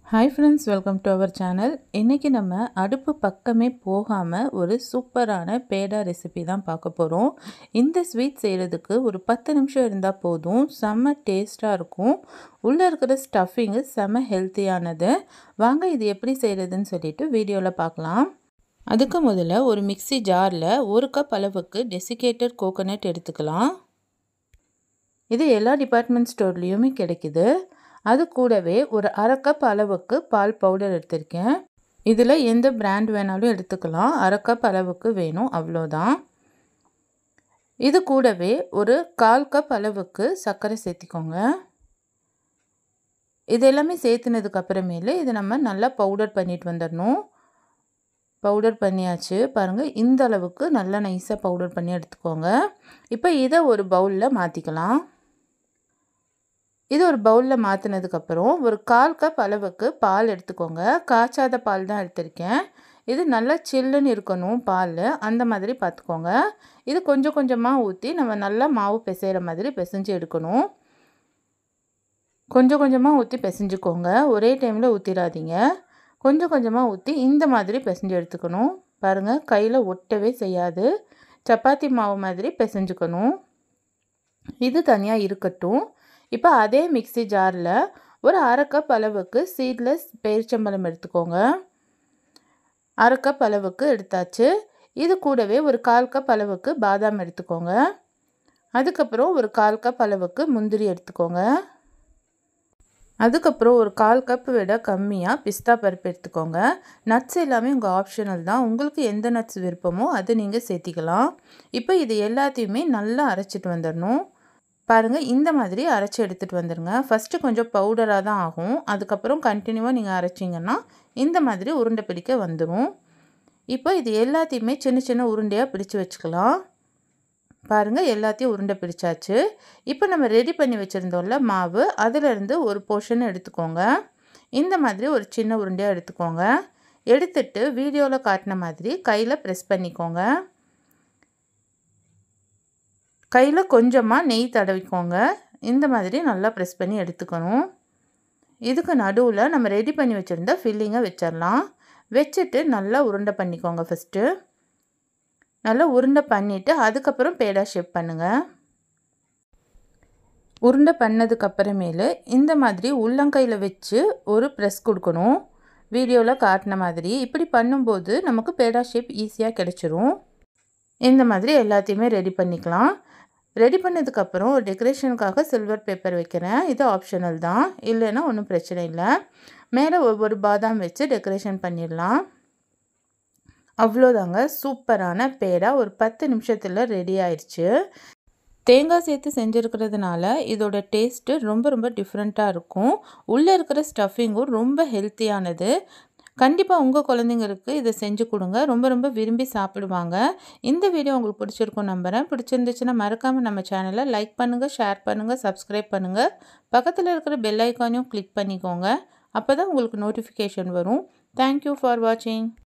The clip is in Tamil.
hi friends welcome to our channel இன்றைக்கி நம்ம அடுப்பு பக்கமே போகாமல் ஒரு சூப்பரான பேடா ரெசிபி தான் பார்க்க போகிறோம் இந்த ஸ்வீட் செய்கிறதுக்கு ஒரு பத்து நிமிஷம் இருந்தால் போதும் செம்ம டேஸ்ட்டாக இருக்கும் உள்ளே இருக்கிற ஸ்டஃபிங்கு செம்ம ஹெல்த்தியானது வாங்க இது எப்படி செய்கிறதுன்னு சொல்லிட்டு வீடியோவில் பார்க்கலாம் அதுக்கு முதல்ல ஒரு மிக்சி ஜாரில் ஒரு கப் அளவுக்கு டெசிகேட்டட் கோகோனட் எடுத்துக்கலாம் இது எல்லா டிபார்ட்மெண்ட் ஸ்டோர்லேயுமே கிடைக்குது அது கூடவே ஒரு அரை கப் அளவுக்கு பால் பவுடர் எடுத்திருக்கேன் இதில் எந்த பிராண்ட் வேணாலும் எடுத்துக்கலாம் அரை கப் அளவுக்கு வேணும் அவ்வளோதான் இது கூடவே ஒரு கால் கப் அளவுக்கு சர்க்கரை சேர்த்திக்கோங்க இது எல்லாமே சேர்த்துனதுக்கு அப்புறமேலு இதை நம்ம நல்லா பவுடர் பண்ணிட்டு வந்துடணும் பவுடர் பண்ணியாச்சு பாருங்கள் இந்த அளவுக்கு நல்லா நைஸாக பவுடர் பண்ணி எடுத்துக்கோங்க இப்போ இதை ஒரு பவுலில் மாற்றிக்கலாம் இது ஒரு பவுலில் மாற்றினதுக்கப்புறம் ஒரு கால் கப் அளவுக்கு பால் எடுத்துக்கோங்க காய்ச்சாத பால் தான் எடுத்திருக்கேன் இது நல்லா சில்லுன்னு இருக்கணும் பால் அந்த மாதிரி பார்த்துக்கோங்க இது கொஞ்சம் கொஞ்சமாக ஊற்றி நம்ம நல்லா மாவு பிசைகிற மாதிரி பிசைஞ்சு எடுக்கணும் கொஞ்சம் கொஞ்சமாக ஊற்றி பிசைஞ்சுக்கோங்க ஒரே டைமில் ஊற்றிடாதீங்க கொஞ்சம் கொஞ்சமாக ஊற்றி இந்த மாதிரி பிசைஞ்சு எடுத்துக்கணும் பாருங்கள் கையில் ஒட்டவே செய்யாது சப்பாத்தி மாவு மாதிரி பிசைஞ்சுக்கணும் இது தனியாக இருக்கட்டும் இப்போ அதே மிக்சி ஜாரில் ஒரு அரை கப் அளவுக்கு சீட்லெஸ் பேரிச்சம்பழம் எடுத்துக்கோங்க அரை கப் அளவுக்கு எடுத்தாச்சு இது கூடவே ஒரு கால் கப் அளவுக்கு பாதாம் எடுத்துக்கோங்க அதுக்கப்புறம் ஒரு கால் கப் அளவுக்கு முந்திரி எடுத்துக்கோங்க அதுக்கப்புறம் ஒரு கால் கப் விட கம்மியாக பிஸ்தா பருப்பு எடுத்துக்கோங்க நட்ஸ் எல்லாமே உங்கள் ஆப்ஷனல் தான் உங்களுக்கு எந்த நட்ஸ் விருப்பமோ அது நீங்கள் சேர்த்திக்கலாம் இப்போ இது எல்லாத்தையுமே நல்லா அரைச்சிட்டு வந்துடணும் பாருங்கள் இந்த மாதிரி அரைச்சி எடுத்துகிட்டு வந்துடுங்க ஃபஸ்ட்டு கொஞ்சம் பவுடராக தான் ஆகும் அதுக்கப்புறம் கண்டினியூவாக நீங்கள் அரைச்சிங்கன்னா இந்த மாதிரி உருண்டை பிடிக்க வந்துடும் இப்போ இது எல்லாத்தையுமே சின்ன சின்ன உருண்டையாக பிடிச்சி வச்சுக்கலாம் பாருங்கள் எல்லாத்தையும் உருண்டை பிடிச்சாச்சு இப்போ நம்ம ரெடி பண்ணி வச்சுருந்தோம்ல மாவு அதிலிருந்து ஒரு போர்ஷன் எடுத்துக்கோங்க இந்த மாதிரி ஒரு சின்ன உருண்டையாக எடுத்துக்கோங்க எடுத்துட்டு வீடியோவில் காட்டின மாதிரி கையில் ப்ரெஸ் பண்ணிக்கோங்க கையில் கொஞ்சமாக நெய் தடவிக்கோங்க இந்த மாதிரி நல்லா ப்ரெஸ் பண்ணி எடுத்துக்கணும் இதுக்கு நடுவில் நம்ம ரெடி பண்ணி வச்சுருந்த ஃபில்லிங்கை வச்சிடலாம் வச்சுட்டு நல்லா உருண்டை பண்ணிக்கோங்க ஃபஸ்ட்டு நல்லா உருண்டை பண்ணிவிட்டு அதுக்கப்புறம் பேடா ஷேப் பண்ணுங்கள் உருண்டை பண்ணதுக்கப்புறமேலு இந்த மாதிரி உள்ளங்கையில் வச்சு ஒரு ப்ரெஸ் கொடுக்கணும் வீடியோவில் காட்டின மாதிரி இப்படி பண்ணும்போது நமக்கு பேடா ஷேப் ஈஸியாக கிடச்சிரும் இந்த மாதிரி எல்லாத்தையுமே ரெடி பண்ணிக்கலாம் ரெடி பண்ணதுக்கப்புறம் ஒரு டெக்கரேஷனுக்காக சில்வர் பேப்பர் வைக்கிறேன் இது ஆப்ஷனல் தான் இல்லைன்னா ஒன்றும் பிரச்சனை இல்லை மேலே ஒவ்வொரு பாதாம் வச்சு டெக்கரேஷன் பண்ணிடலாம் அவ்வளோதாங்க சூப்பரான பேடா ஒரு பத்து நிமிஷத்தில் ரெடி ஆயிடுச்சு தேங்காய் சேர்த்து செஞ்சுருக்கிறதுனால இதோட டேஸ்ட்டு ரொம்ப ரொம்ப டிஃப்ரெண்ட்டாக இருக்கும் உள்ளே இருக்கிற ஸ்டஃபிங்கும் ரொம்ப ஹெல்த்தியானது கண்டிப்பாக உங்கள் குழந்தைங்களுக்கு இதை செஞ்சு கொடுங்க ரொம்ப ரொம்ப விரும்பி சாப்பிடுவாங்க இந்த வீடியோ உங்களுக்கு பிடிச்சிருக்கும் நம்புகிறேன் பிடிச்சிருந்துச்சுன்னா மறக்காமல் நம்ம சேனலை லைக் பண்ணுங்கள் ஷேர் பண்ணுங்கள் சப்ஸ்கிரைப் பண்ணுங்கள் பக்கத்தில் இருக்கிற பெல் ஐக்கானையும் கிளிக் பண்ணிக்கோங்க அப்போ தான் உங்களுக்கு நோட்டிஃபிகேஷன் வரும் தேங்க்யூ ஃபார் வாட்சிங்